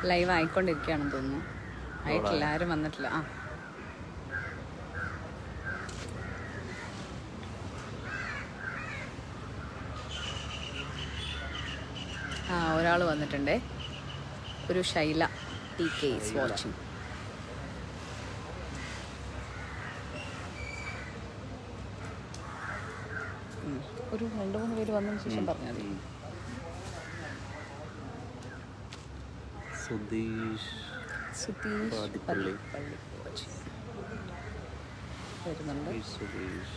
Live ആയിക്കൊണ്ടിരിക്കുകയാണെന്ന് തോന്നുന്നു ആയിട്ടില്ല ആരും വന്നിട്ടില്ല ആ ആ ഒരാൾ വന്നിട്ടുണ്ടേ ഒരു Shaila T K is watching ഒരു രണ്ട് മൂന്ന് പേര് വന്നതിന് ശേഷം പറഞ്ഞാൽ മതി സുധീഷ് സുധീഷ് പാതിപ്പള്ളി. പള്ളി watching. വരുന്നുണ്ട് സുധീഷ്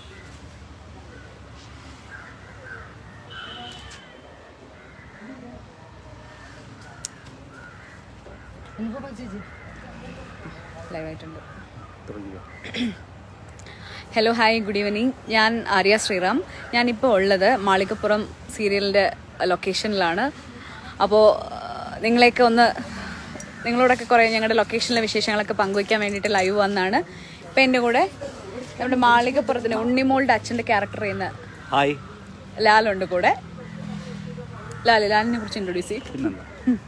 ലൈവായിട്ടുണ്ട് തുടങ്ങിയോ ഹലോ ഹായ് ഗുഡ് ഈവനിങ് ഞാൻ ആര്യ ശ്രീറാം ഞാനിപ്പോൾ ഉള്ളത് മാളികപ്പുറം സീരിയലിൻ്റെ ലൊക്കേഷനിലാണ് അപ്പോൾ നിങ്ങളെയൊക്കെ ഒന്ന് നിങ്ങളോടൊക്കെ കുറേ ഞങ്ങളുടെ ലൊക്കേഷനിലെ വിശേഷങ്ങളൊക്കെ പങ്കുവയ്ക്കാൻ വേണ്ടിയിട്ട് ലൈവ് വന്നാണ് ഇപ്പം എൻ്റെ കൂടെ നമ്മുടെ മാളികപ്പുറത്തിന് ഉണ്ണിമോളുടെ അച്ഛൻ്റെ ക്യാരക്ടർ ചെയ്യുന്ന ഹായ് ലാലുണ്ട് കൂടെ ലാൽ ലാലിനെ കുറിച്ച് ഇൻട്രൊഡ്യൂസ് ചെയ്യും പിന്നെന്താ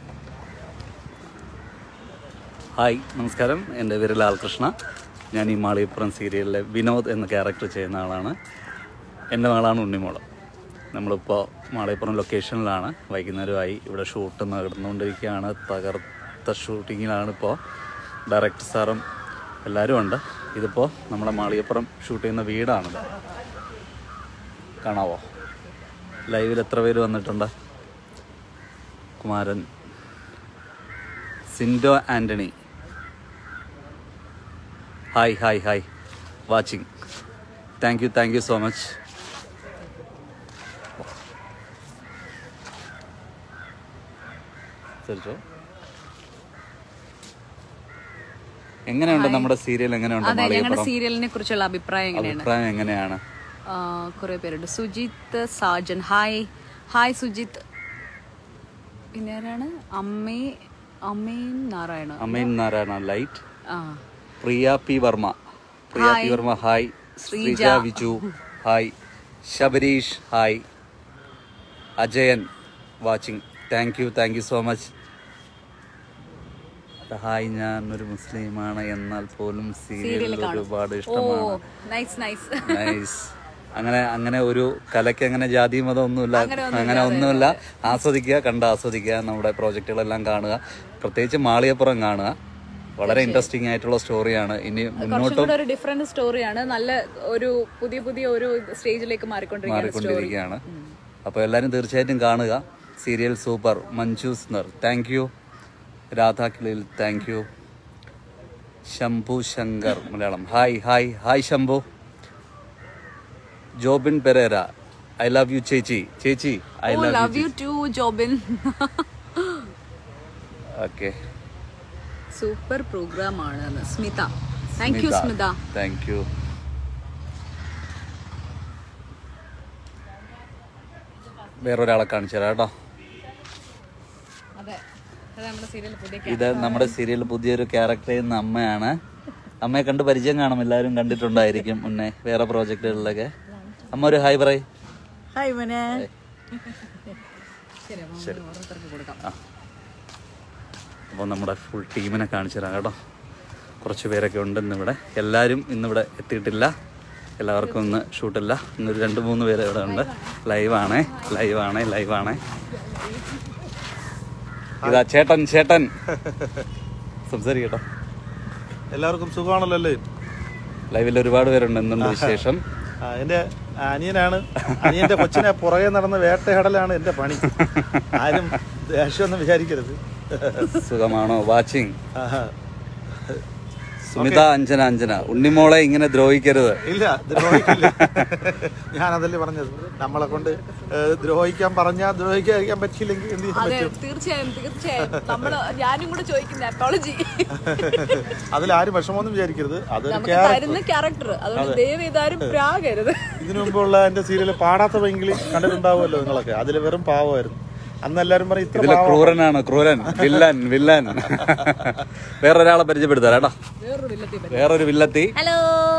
ഹായ് നമസ്കാരം എൻ്റെ പേര് ലാൽകൃഷ്ണ ഞാൻ ഈ മാളികപ്പുറം സീരിയലിലെ വിനോദ് എന്ന ക്യാരക്ടർ ചെയ്യുന്ന ആളാണ് എൻ്റെ മകളാണ് ഉണ്ണിമോള് നമ്മളിപ്പോൾ മാളികപ്പുറം ലൊക്കേഷനിലാണ് വൈകുന്നേരമായി ഇവിടെ ഷൂട്ട് നടന്നുകൊണ്ടിരിക്കുകയാണ് തകർത്ത ഷൂട്ടിങ്ങിലാണ് ഇപ്പോൾ ഡയറക്ടർ സാറും എല്ലാവരും ഉണ്ട് ഇതിപ്പോൾ നമ്മളെ മാളികപ്പുറം ഷൂട്ട് ചെയ്യുന്ന വീടാണിത് കാണാവോ ലൈവിൽ എത്ര പേര് വന്നിട്ടുണ്ട് Kumaran Sindo Antony hi hi hi watching thank you thank you so much സെർച്ചോ എങ്ങനെയുണ്ട് നമ്മുടെ സീരിയൽ എങ്ങനെയുണ്ട് അതെ ഞങ്ങളുടെ മാളികപ്പുറം സീരിയലിനെ കുറിച്ചുള്ള അഭിപ്രായം എങ്ങനെയാണ് അഭിപ്രായം എങ്ങനെയാണ് കുറെ പേരുണ്ട് സുജിത്ത് സാജൻ ഹായ് ഹായ് സുജിത്ത് പിന്നെ ആരാണ് അമ്മേ അമ്മയും നാരായണ അമ്മയും നാരായണ ലൈറ്റ് ആ Priya P Varma Priya P Varma hi Sreeja Viju hi Shabareesh hi Ajayan watching thank you thank you so much hi ഞാൻ ഒരു മുസ്ലിമാണ് എന്നാൽ പോലും സീരിയൽ ഒരുപാട് ഓ ഇഷ്ടമാണ് നൈസ് നൈസ് നൈസ് അങ്ങനെ അങ്ങനെ ഒരു കലയ്ക്ക് അങ്ങനെ ജാതി മതം ഒന്നുമില്ല അങ്ങനെ ഒന്നുമില്ല ആസ്വദിക്കുക കണ്ട് ആസ്വദിക്കുക നമ്മുടെ പ്രോജക്റ്റുകളെല്ലാം കാണുക പ്രത്യേകിച്ച് മാളികപ്പുറം കാണുക വളരെ ഇൻട്രസ്റ്റിംഗ് ആയിട്ടുള്ള സ്റ്റോറിയാണ് ഇനി മുന്നോട്ട് കുറച്ചും കൂടെ ഒരു ഡിഫറെന്റ് സ്റ്റോറിയാണ് നല്ല ഒരു പുതിയ പുതിയ ഒരു സ്റ്റേജിലേക്ക് മാറിക്കൊണ്ടിരിക്കുകയാണ് സ്റ്റോറി മാറിക്കൊണ്ടിരിക്കുകയാണ് അപ്പോൾ എല്ലാവരും തീർച്ചയായിട്ടും കാണുക സീരിയൽ സൂപ്പർ മഞ്ജൂസ് നർ താങ്ക് യു രാധാക്കിളിൽ thank you Shambhu Shankar Malayalam hi hi hi Shambhu Jobin Pereira I love you ചേച്ചി ചേച്ചി I oh love love you too Jobin okay super program ആണ് Smitha thank you Smitha thank you വേറൊരാളെ കാണിച്ചു തരാം കേട്ടോ അതെ അത് നമ്മുടെ സീരിയൽ പുതിയ ഇത് നമ്മുടെ സീരിയൽ പുതിയൊരു ക്യാരക്ടർ ചെയ്യുന്ന അമ്മയാണ് അമ്മയെ കണ്ട് പരിചയം കാണും എല്ലാവരും കണ്ടിട്ടുണ്ടായിരിക്കും മുന്നേ വേറെ പ്രോജക്റ്റുകളിലൊക്കെ അമ്മ ഒരു ഹായ് പറയ് ഹായ് മോനെ ശരി അപ്പൊ നമുക്ക് ഓരോരുത്തർക്ക് കൊടുക്കാം അപ്പോൾ നമ്മുടെ ഫുൾ ടീമിനെ കാണിച്ചു തരാം കേട്ടോ കുറച്ച് പേരൊക്കെ ഉണ്ട് ഇന്നിവിടെ എല്ലാവരും ഇന്നിവിടെ എത്തിയിട്ടില്ല എല്ലാവർക്കും ഇന്ന് ഷൂട്ടില്ല ഇന്നൊരു രണ്ട് മൂന്ന് പേര് ഇവിടെ ഉണ്ട് ലൈവാണേ ലൈവാണേ ലൈവാണേ ഇതാ ചേട്ടൻ ചേട്ടൻ സംസാരിക്കട്ടോ എല്ലാവർക്കും സുഖമാണല്ലോ അല്ലേ ലൈവിൽ ഒരുപാട് പേരുണ്ട് എന്തുണ്ട് വിശേഷം ആ, എൻ്റെ അനിയനാണ് അനിയന്റെ കൊച്ചിനെ പുറകെ നടന്ന് വേട്ടയാടലാണ് എൻ്റെ പണി ആരും ദേഷ്യമൊന്നും വിചാരിക്കരുത് സുഖമാണോ വാച്ചിങ് ആഹാ. സുമിത അഞ്ജന അഞ്ജന ഉണ്ണിമോളെ ഇങ്ങനെ ദ്രോഹിക്കരുത് ഇല്ല ദ്രോഹിക്കില്ല ഞാനതല്ലേ പറഞ്ഞത് നമ്മളെ കൊണ്ട് ഏ, ദ്രോഹിക്കാൻ പറഞ്ഞാൽ ദ്രോഹിക്കാതിരിക്കാൻ പറ്റിയില്ലെങ്കിൽ എന്ത് ചെയ്യാൻ അതെ പറ്റും തീർച്ചയായും തീർച്ചയായും നമ്മള് ഞാനും കൂടെ ചോദിക്കുന്ന അപ്പോളജി അതിലാരും വിഷമമൊന്നും വിചാരിക്കരുത് അതൊരു നമുക്ക് ക്യാരക്ടർ തരുന്ന ക്യാരക്ടർ അതുകൊണ്ട് ദയവ് ഇതാരും പ്രാകരുത് ഇതിനു മുമ്പുള്ള എൻ്റെ സീരിയൽ പാടാത്ത പെങ്കിൽ കണ്ടിട്ടുണ്ടാവുമല്ലോ നിങ്ങളൊക്കെ അതിൽ വെറും പാവമായിരുന്നു അന്ന് എല്ലാവരും പറയും ഇത്ര ഇതില് പാവം ക്രൂരനാണ് ക്രൂരൻ വില്ലൻ വില്ലൻ വേറൊരാളെ പരിചയപ്പെടുത്താം കേട്ടോ വേറൊരു വില്ലത്തി വേറൊരു വില്ലത്തി ഹലോ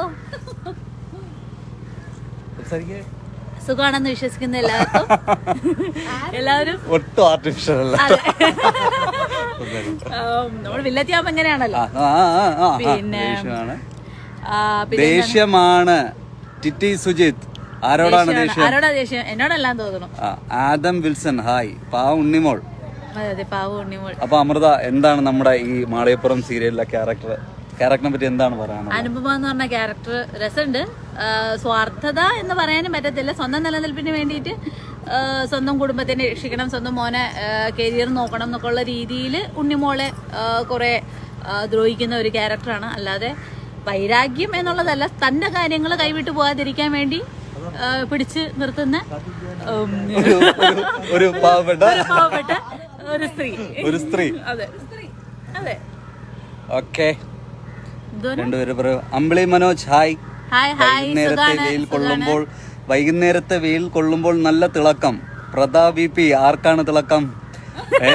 സുഖമാണെന്ന് വിശ്വസിക്കുന്ന എല്ലാവർക്കും എല്ലാവരും ഒട്ടും ആർട്ടിഫിഷ്യൽ അല്ല നമ്മൾ വില്ലത്തിയാവുമ്പോ എങ്ങനെയാണല്ലോ ആ, ആ, ആ, ആ, ആ, പിന്നെ- ദേഷ്യമാണ് ആ, പിന്നെ ദേഷ്യമാണ് ടിറ്റി സുജിത് ആരോടാണ് ദേഷ്യമാണ്. ദേഷ്യം ആരോടാ ദേഷ്യം എന്നോടെല്ലാം തോന്നുന്നു ആ, ആദം വിൽസൺ ഹായ് പാവ ഉണ്ണിമോൾ അതെ അതെ പാവ ഉണ്ണിമോൾ അപ്പൊ അമൃത എന്താണ് നമ്മുടെ ഈ മാളികപ്പുറം സീരിയലിലെ ക്യാരക്ടർ ക്യാരക്ടറിനെ പറ്റി എന്താണ് പറയാനുള്ളത് അനുപമ എന്ന് പറഞ്ഞ ക്യാരക്ടർ രസമുണ്ട് ആ, സ്വാർത്ഥത എന്ന് പറയാനും പറ്റത്തില്ല സ്വന്തം നിലനിൽപ്പിന് വേണ്ടിയിട്ട് ആ, സ്വന്തം കുടുംബത്തിനെ രക്ഷിക്കണം സ്വന്തം മോനെ കരിയർ നോക്കണം എന്നൊക്കെ ഉള്ള രീതിയിൽ ഉണ്ണിമോളെ ആ, കുറെ ആ, ദ്രോഹിക്കുന്ന ഒരു ക്യാരക്ടറാണ് അല്ലാതെ വൈരാഗ്യം എന്നുള്ളതല്ല തന്റെ കാര്യങ്ങൾ കൈവിട്ടു പോകാതിരിക്കാൻ വേണ്ടി ആ, പിടിച്ച് നിർത്തുന്ന ഉം, ഒരു- ഒരു- ഒരു പാവപ്പെട്ട ഒരു പാവപ്പെട്ട ഒരു സ്ത്രീ ഒരു സ്ത്രീ അതെ സ്ത്രീ അതെ ഓക്കെ എന്തോരം രണ്ടുപേരും പറയൂ Ambili Manoj hi hi hi വൈകുന്നേരത്തെ സുഖാണ് വെയിൽ കൊള്ളുമ്പോൾ വൈകുന്നേരത്തെ വെയിൽ കൊള്ളുമ്പോൾ നല്ല തിളക്കം പ്രതാപ് വി പി ആർക്കാണ് തിളക്കം ഏ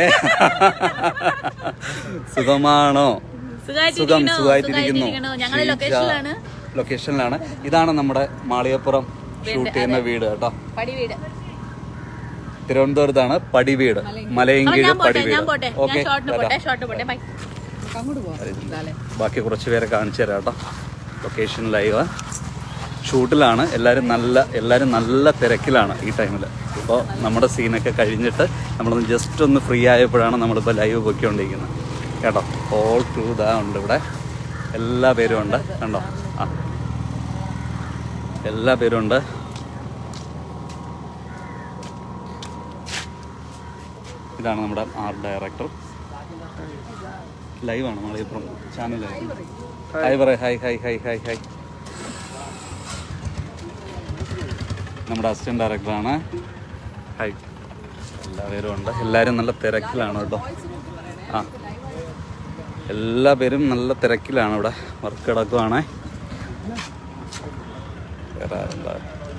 സുഖമാണോ സുഖം സുഖമായിട്ടിരിക്കണോ സുഖമായിട്ടിരിക്കുന്നു ഞങ്ങൾ ലൊക്കേഷനിലാണ് ലൊക്കേഷനിലാണ് ഇതാണ് നമ്മുടെ മാളികപ്പുറം ഷൂട്ട് ചെയ്യുന്ന വീട് കേട്ടോ പടിവീട് തിരുവനന്തപുരത്താണ് പടിവീട് അപ്പൊ മലയങ്കീഴ് ഞാൻ പോട്ടെ പടിവീട് ഞാൻ പോട്ടെ ഞാൻ ഓക്കെ ഷോർട്ടിന് പോട്ടെ ഷോർട്ട് പോട്ടെ ബൈ അങ്ങോട്ട് പോവാം ബാക്കി കുറച്ച് പേരെ കാണിച്ചു തരാം കേട്ടോ ലൊക്കേഷൻ ലൈവ് ഷൂട്ടിലാണ് എല്ലാവരും നല്ല എല്ലാവരും നല്ല തിരക്കിലാണ് ഈ ടൈമിൽ ഇപ്പോൾ നമ്മുടെ സീനൊക്കെ കഴിഞ്ഞിട്ട് നമ്മളൊന്ന് ജസ്റ്റ് ഒന്ന് ഫ്രീ ആയപ്പോഴാണ് നമ്മളിപ്പോൾ ലൈവ് പൊയ്ക്കൊണ്ടിരിക്കുന്നത് കേട്ടോ ഓൾ ക്രൂ ഇതാ ഉണ്ട് ഇവിടെ എല്ലാ പേരും ഉണ്ട് കണ്ടോ ആ എല്ലാ പേരും ഉണ്ട് ഇതാണ് നമ്മുടെ ആർട്ട് ഡയറക്ടർ ലൈവാണ് മലയപ്പുറം ചാനൽ ഹായ് പറ hi hi hi hi hi നമ്മുടെ അസിസ്റ്റന്റ് ഡയറക്ടറാണ് ഹായ് എല്ലാവരും ഉണ്ട് എല്ലാവരും നല്ല തിരക്കിലാണ് കേട്ടോ ആ എല്ലാ പേരും നല്ല തിരക്കിലാണ് ഇവിടെ വർക്ക് കിടക്കുവാണേ വേറെ എന്താ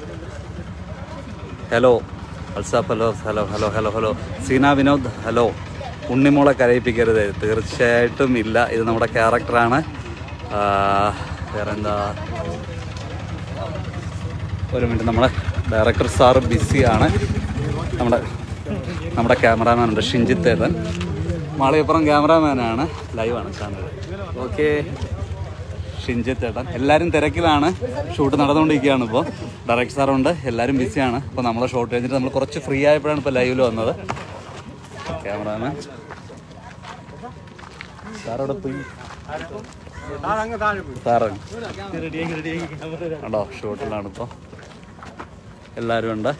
hello Alsaf hello hello hello hello hello Seena Vinod hello ഉണ്ണിമോളെ കരയിപ്പിക്കരുത് തീർച്ചയായിട്ടും ഇല്ല ഇത് നമ്മുടെ ക്യാരക്ടറാണ് വേറെന്താ ഒരു മിനിറ്റ് നമ്മുടെ ഡയറക്ടർ സാറ് ബിസിയാണ് നമ്മുടെ നമ്മുടെ ക്യാമറാമാൻ ഉണ്ട് ഷിഞ്ചിത്ത് ഏതൻ മാളികപ്പുറം ക്യാമറാമാനാണ് ലൈവാണ് ചാനൽ ഓക്കെ ഷിഞ്ചിത്ത് ഏട്ടൻ എല്ലാവരും തിരക്കിലാണ് ഷൂട്ട് നടന്നുകൊണ്ടിരിക്കുകയാണ് ഇപ്പോൾ ഡയറക്ടർ സാറുണ്ട് എല്ലാവരും ബിസിയാണ് അപ്പോൾ നമ്മളെ ഷോട്ട് കഴിഞ്ഞിട്ട് നമ്മൾ കുറച്ച് ഫ്രീ ആയപ്പോഴാണ് ഇപ്പോൾ ലൈവിൽ വന്നത് ക്യാമറാമാൻ സാറവിടെ പോയി സാറ് ഉണ്ടോ ഷൂട്ടിലാണ് ഇപ്പോൾ എല്ലാവരും ഉണ്ട്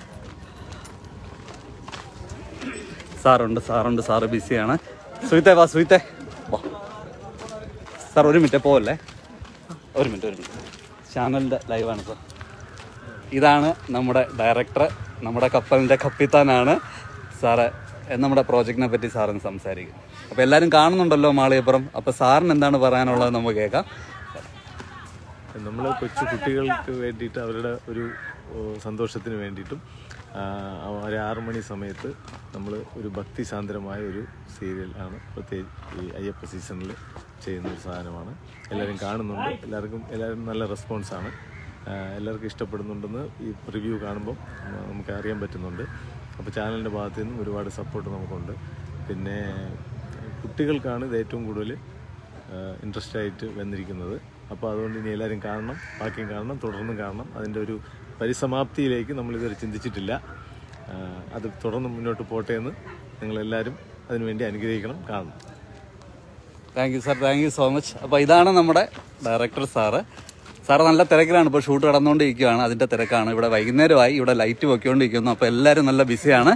സാറുണ്ട് സാറുണ്ട് സാറ് ബിസിയാണ് സുഹിത്തെ വാ സുഹിത്തെ വാ സാർ ഒരു മിനിറ്റ് പോവല്ലേ ഒരു മിനിറ്റ് ഒരു മിനിറ്റ് ചാനലിൻ്റെ ലൈവാണ് ഇപ്പോൾ ഇതാണ് നമ്മുടെ ഡയറക്ടർ നമ്മുടെ കപ്പലിൻ്റെ കപ്പിത്താനാണ് സാറ് നമ്മുടെ പ്രോജക്റ്റിനെ പറ്റി സാറിന് സംസാരിക്കും അപ്പോൾ എല്ലാവരും കാണുന്നുണ്ടല്ലോ മാളികപ്പുറം അപ്പോൾ സാറിന് എന്താണ് പറയാനുള്ളത് നമുക്ക് കേൾക്കാം നമ്മൾ കൊച്ചു കുട്ടികൾക്ക് വേണ്ടിയിട്ട് അവരുടെ ഒരു ഓ, സന്തോഷത്തിന് വേണ്ടിയിട്ടും ആ, ഒരു ആറു മണി സമയത്ത് നമ്മൾ ഒരു ഭക്തിസാന്ദ്രമായ ഒരു സീരിയൽ ആണ് പ്രത്യേകിച്ച് ഈ അയ്യപ്പ സീസണിൽ ചെയ്യുന്ന ഒരു സാധനമാണ് എല്ലാവരും കാണുന്നുണ്ട് എല്ലാവർക്കും എല്ലാവരും നല്ല റെസ്പോൺസാണ് ആ, എല്ലാവർക്കും ഇഷ്ടപ്പെടുന്നുണ്ടെന്ന് ഈ റിവ്യൂ കാണുമ്പോൾ നമുക്ക് അറിയാൻ പറ്റുന്നുണ്ട് അപ്പോൾ ചാനലിൻ്റെ ഭാഗത്തു നിന്നും ഒരുപാട് സപ്പോർട്ട് നമുക്കുണ്ട് പിന്നെ കുട്ടികൾക്കാണ് ഇത് ഏറ്റവും കൂടുതൽ ഇൻട്രസ്റ്റ് ആയിട്ട് വന്നിരിക്കുന്നത് അപ്പോൾ അതുകൊണ്ട് ഇനി എല്ലാവരും കാണണം ബാക്കിയും കാണണം തുടർന്നും കാണണം അതിൻ്റെ ഒരു പരിസമാപ്തിയിലേക്ക് നമ്മളിതുവരെ ചിന്തിച്ചിട്ടില്ല ആ, അത് തുടർന്ന് മുന്നോട്ട് പോട്ടെ എന്ന് നിങ്ങളെല്ലാവരും അതിനുവേണ്ടി അനുഗ്രഹിക്കണം കാണണം thank you sir thank you so much അപ്പോൾ ഇതാണ് നമ്മുടെ ഡയറക്ടർ സാറ് സാറ് നല്ല തിരക്കിലാണ് ഇപ്പോൾ ഷൂട്ട് നടന്നുകൊണ്ടിരിക്കുകയാണ് അതിൻ്റെ തിരക്കാണ് ഇവിടെ വൈകുന്നേരമായി ഇവിടെ ലൈറ്റ് പൊയ്ക്കൊണ്ടിരിക്കുന്നു അപ്പോൾ എല്ലാവരും നല്ല ബിസിയാണ്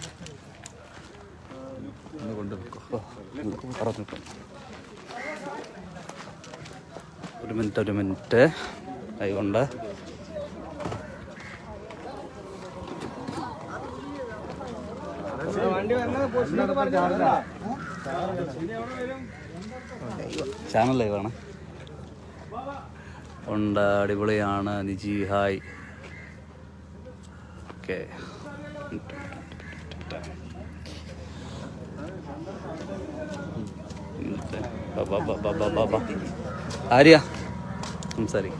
ഒന്ന് കൊണ്ട് വെക്കോ. ഓ, പറഞ്ഞിട്ടോ. ഒരു മിനിറ്റ് ഒരു മിനിറ്റ് അതുകൊണ്ട് ചാനൽ ലൈവാണ് ഉണ്ട് അടിപൊളിയാണ് നിജി ഹായ് ഓക്കെ ആര്യ സംസാരിക്കും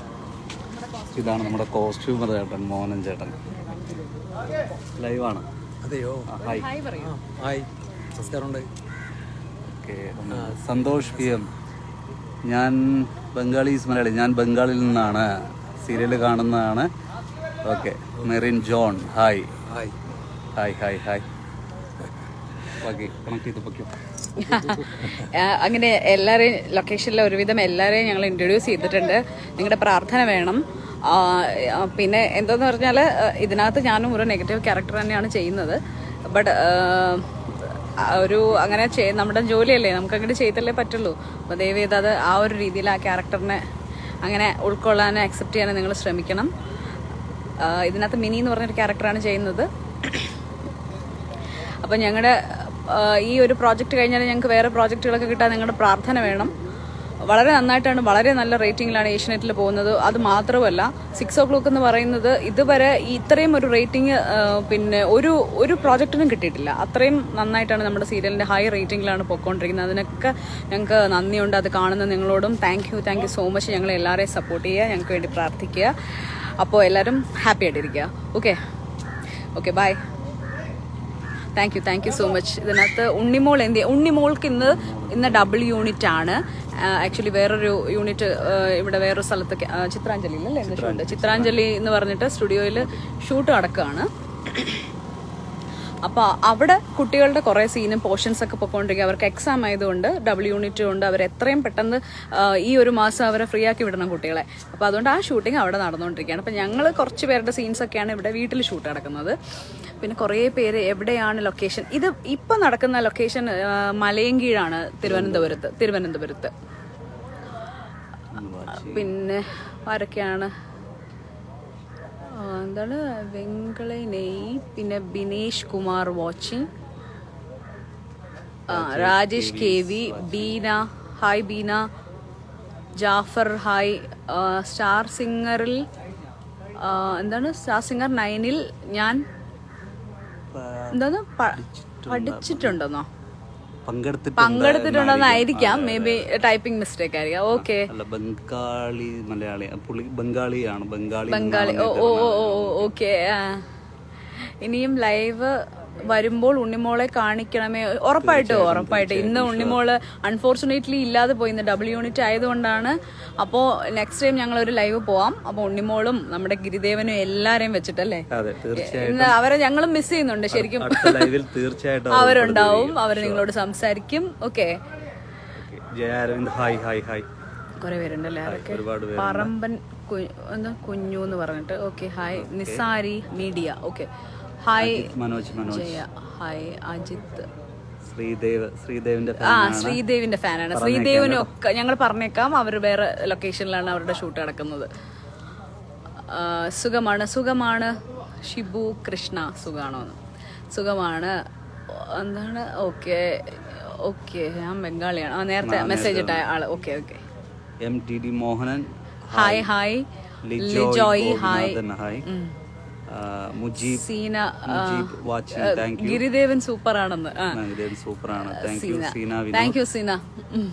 ഇതാണ് നമ്മുടെ കോസ്റ്റ്യൂമർ ചേട്ടൻ മോഹനൻ ചേട്ടൻ ലൈവാണ് അതെയോ ഹായ് ഹായ് പറയൂ ഹായ് നമസ്കാരമുണ്ട് ഓക്കെ സന്തോഷ് പി എം ഞാൻ ബംഗാളീസ് മലയാളി ഞാൻ ബംഗാളിൽ നിന്നാണ് സീരിയൽ കാണുന്നതാണ് okay Merin John hi hi hi hi hi ബാക്കി കണക്ട് ചെയ്ത് പൊയ്ക്കോ ആ, അങ്ങനെ എല്ലാവരെയും ലൊക്കേഷനിലെ ഒരുവിധം എല്ലാവരെയും ഞങ്ങൾ ഇൻട്രൊഡ്യൂസ് ചെയ്തിട്ടുണ്ട് നിങ്ങളുടെ പ്രാർത്ഥന വേണം ആ, ആ, പിന്നെ എന്താന്ന് പറഞ്ഞാൽ ഇതിനകത്ത് ഞാനും ഒരു നെഗറ്റീവ് ക്യാരക്ടർ തന്നെയാണ് ചെയ്യുന്നത് ബട്ട് ഒരു അങ്ങനെ ചെയ് നമ്മുടെ ജോലിയല്ലേ നമുക്ക് അങ്ങനെ ചെയ്തല്ലേ പറ്റുള്ളൂ അപ്പോൾ ദയവ് ചെയ്ത് അത് ആ ഒരു രീതിയിൽ ആ ക്യാരക്ടറിനെ അങ്ങനെ ഉൾക്കൊള്ളാനും അക്സെപ്റ്റ് ചെയ്യാനും നിങ്ങൾ ശ്രമിക്കണം ആ, ഇതിനകത്ത് മിനി എന്ന് പറഞ്ഞൊരു ക്യാരക്ടറാണ് ചെയ്യുന്നത് അപ്പം ഞങ്ങളുടെ ഈ ഒരു പ്രോജക്റ്റ് കഴിഞ്ഞാൽ ഞങ്ങൾക്ക് വേറെ പ്രോജക്റ്റുകളൊക്കെ കിട്ടാൻ നിങ്ങളുടെ പ്രാർത്ഥന വേണം വളരെ നന്നായിട്ടാണ് വളരെ നല്ല റേറ്റിംഗിലാണ് ഏഷ്യനെറ്റിൽ പോകുന്നത് അത് മാത്രമല്ല സിക്സ് ഓ ക്ലോക്ക് എന്ന് പറയുന്നത് ഇതുവരെ ഈ ഇത്രയും ഒരു റേറ്റിംഗ് പിന്നെ ഒരു ഒരു പ്രോജക്റ്റിനും കിട്ടിയിട്ടില്ല അത്രയും നന്നായിട്ടാണ് നമ്മുടെ സീരിയലിൻ്റെ ഹൈ റേറ്റിംഗിലാണ് പോയിക്കൊണ്ടിരിക്കുന്നത് അതിനൊക്കെ ഞങ്ങൾക്ക് നന്ദിയുണ്ട് അത് കാണുന്ന നിങ്ങളോടും thank you thank you so much ഞങ്ങളെ എല്ലാവരെയും സപ്പോർട്ട് ചെയ്യുക ഞങ്ങൾക്ക് വേണ്ടി പ്രാർത്ഥിക്കുക അപ്പോൾ എല്ലാവരും ഹാപ്പി ആയിട്ടിരിക്കുക okay okay bye thank you thank you so much ഇതിനകത്ത് ഉണ്ണിമോൾ എന്ത് ചെയ്യ- ഉണ്ണിമോൾക്ക് ഇന്ന് ഇന്ന് ഡബിൾ യൂണിറ്റ് ആണ് ആക്ച്വലി വേറൊരു യൂണിറ്റ് ഇവിടെ വേറൊരു സ്ഥലത്ത് ക- ആ, ചിത്രാഞ്ജലിയിൽ അല്ലേ എന്ത് ഷൂട്ട് ചിത്രാഞ്ജലി എന്ന് പറഞ്ഞിട്ട് സ്റ്റുഡിയോയിൽ ഷൂട്ട് നടക്കുകയാണ് അപ്പോൾ അവിടെ കുട്ടികളുടെ കുറേ സീനും പോർഷൻസ് ഒക്കെ പൊക്കോണ്ടിരിക്കുക അവർക്ക് എക്സാം ആയതുകൊണ്ട് ഡബിൾ യൂണിറ്റ് കൊണ്ട് അവർ എത്രയും പെട്ടെന്ന് ആ, ഈ ഒരു മാസം അവരെ ഫ്രീ ആക്കി വിടണം കുട്ടികളെ അപ്പോൾ അതുകൊണ്ട് ആ ഷൂട്ടിംഗ് അവിടെ നടന്നുകൊണ്ടിരിക്കുകയാണ് അപ്പോൾ ഞങ്ങൾ കുറച്ച് പേരുടെ സീൻസ് ഒക്കെയാണ് ഇവിടെ വീട്ടിൽ ഷൂട്ട് നടക്കുന്നത് പിന്നെ കുറേ പേര് എവിടെയാണ് ലൊക്കേഷൻ ഇത് ഇപ്പം നടക്കുന്ന ലൊക്കേഷൻ മലയങ്കീഴാണ് തിരുവനന്തപുരത്ത് തിരുവനന്തപുരത്ത് പിന്നെ ആരൊക്കെയാണ് ആ, എന്താണ് വെങ്കളെ നെയ് പിന്നെ ബിനേഷ് കുമാർ വാച്ചിങ് ആ, Rajesh K V Beena hi Beena Jafar hi ആ, സ്റ്റാർ സിംഗറിൽ ആ, എന്താണ് സ്റ്റാർ സിംഗർ നയനിൽ ഞാൻ എന്താണ് പ- പഠിച്ചിട്ടുണ്ടെന്നോ പങ്കെടുത്തിട്ടുണ്ട് പങ്കെടുത്തിട്ടുണ്ടെന്നായിരിക്കാം മേ ബി ടൈപ്പിംഗ് മിസ്റ്റേക്ക് ആയിരിക്കാം ഓക്കെ അല്ല ബംഗാളി മലയാളി പുള്ളി ബംഗാളിയാണ് Bengali Bengali oh oh oh oh okay ഇനിയും ലൈവ് വരുമ്പോൾ ഉണ്ണിമോളെ കാണിക്കണമേ ഉറപ്പായിട്ടും ഉറപ്പായിട്ടും ഇന്ന് ഉണ്ണിമോള് അൺഫോർച്ചുനേറ്റ്ലി ഇല്ലാതെ പോയി ഇന്ന് ഡബിൾ യൂണിറ്റ് ആയതുകൊണ്ടാണ് അപ്പോൾ നെക്സ്റ്റ് ടൈം ഞങ്ങൾ ഒരു ലൈവ് പോവാം അപ്പോൾ ഉണ്ണിമോളും നമ്മുടെ ഗിരിദേവനും എല്ലാരെയും വെച്ചിട്ടല്ലേ അതെ തീർച്ചയായും ഇന്ന് അവരെ ഞങ്ങളും മിസ് ചെയ്യുന്നുണ്ട് ശരിക്കും അടുത്ത ലൈവിൽ തീർച്ചയായിട്ടും അവർ അവരുണ്ടാവും അവർ നിങ്ങളോട് സംസാരിക്കും ഓക്കെ ഉൾപ്പെടുത്തിയിരിക്കും. Jaya Aravind hi hi hi കുറെ പേരുണ്ടല്ലേ ആരൊക്കെ ഒരുപാട് പേര് പറമ്പൻ കു- എന്താ കുഞ്ഞു എന്ന് പറഞ്ഞിട്ട് ഓക്കെ ഹായ് നിസാരി media okay hi Manoj Manoj Jaya hi Ajith Sreedev ശ്രീദേവിന്റെ ആ ഫാനാണ് ശ്രീദേവിന്റെ ഫാനാണ് ശ്രീദേവിനും ഒക്കെ ഞങ്ങൾ പറഞ്ഞേക്കാം അവർ വേറെ ലൊക്കേഷനിലാണ് അവരുടെ ഷൂട്ട് നടക്കുന്നത് ആ, സുഖമാണ് സുഖമാണ് ഷിബു കൃഷ്ണ സുഖാണോ എന്ന് സുഖമാണ് എന്താണ് ഓക്കെ ഓക്കെ ഞാൻ ബംഗാളിയാണ് ആ നേരത്തെ മെസ്സേജ് ഇട്ട ആള് okay okay M T D Mohanan hi hi Lijoy Lijoy hi Gopinathan hi ആ, മുജീബ് സീന ആ, Mujeeb watching thank you Giridevan super ആണെന്ന് ആ സൂപ്പറാണ് thank you Seena Seena thank Vinod you Seena ഉം.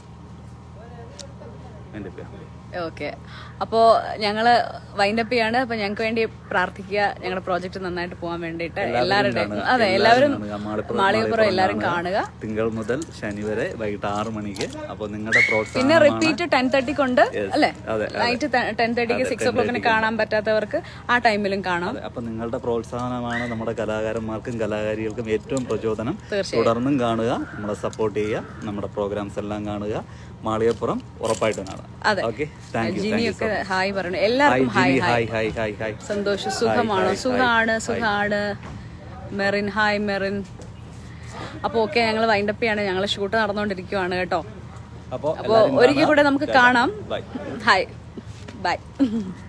എൻ്റെ പേര് ഓക്കെ അപ്പോൾ ഞങ്ങൾ വൈൻഡപ്പ് ചെയ്യാണ് അപ്പോൾ ഞങ്ങൾക്ക് വേണ്ടി പ്രാർത്ഥിക്കുക ഞങ്ങളുടെ പ്രോജക്റ്റ് നന്നായിട്ട് പോകാൻ വേണ്ടിയിട്ട് എല്ലാവരുടെയും കാണുക. അതെ എല്ലാവരും കാണുക. മാളിപ്പുറം- മാളികപ്പുറം എല്ലാവരും കാണുക. കാണുക തിങ്കൾ മുതൽ ശനി വരെ വൈകിട്ട് ആറ് മണിക്ക് അപ്പോൾ നിങ്ങളുടെ പിന്നെ പ്രോത്സാഹനമാണ് റിപ്പീറ്റ് ടെൻ തേർട്ടിക്കുണ്ട് Yes. അല്ലേ അതെ, അതെ. നൈറ്റ് ടെൻ തേർട്ടിക്ക് സിക്സ് ഓ ക്ലോക്കിന് കാണാൻ പറ്റാത്തവർക്ക് ആ ടൈമിലും കാണാം അതെ, അപ്പൊ നിങ്ങളുടെ പ്രോത്സാഹനമാണ് നമ്മുടെ കലാകാരന്മാർക്കും കലാകാരികൾക്കും ഏറ്റവും പ്രചോദനം തീർച്ചയായും. തുടർന്നും കാണുക നമ്മളെ സപ്പോർട്ട് ചെയ്യുക നമ്മുടെ പ്രോഗ്രാംസ് എല്ലാം കാണുക മാളികപ്പുറം ഉറപ്പായിട്ടും കാണാം അതെ ഓക്കെ താങ്ക് യു ജിനിയൊക്കെ ഹായ് പറഞ്ഞു എല്ലാവർക്കും hi hi hi hi hi സന്തോഷം സുഖമാണോ ഹായ്, സുഖാണ് ഹായ്. സുഖാണ് മെറിൻ ഹായ് മെറിൻ അപ്പോൾ ഓക്കെ ഞങ്ങൾ വൈൻഡപ്പ് ചെയ്യാണ് ഞങ്ങൾ ഷൂട്ട് നടന്നുകൊണ്ടിരിക്കുവാണ് കേട്ടോ അപ്പോൾ അപ്പോൾ ഒരിക്കൽ കൂടെ നമുക്ക് കാണാം ബൈ ഹായ് ബൈ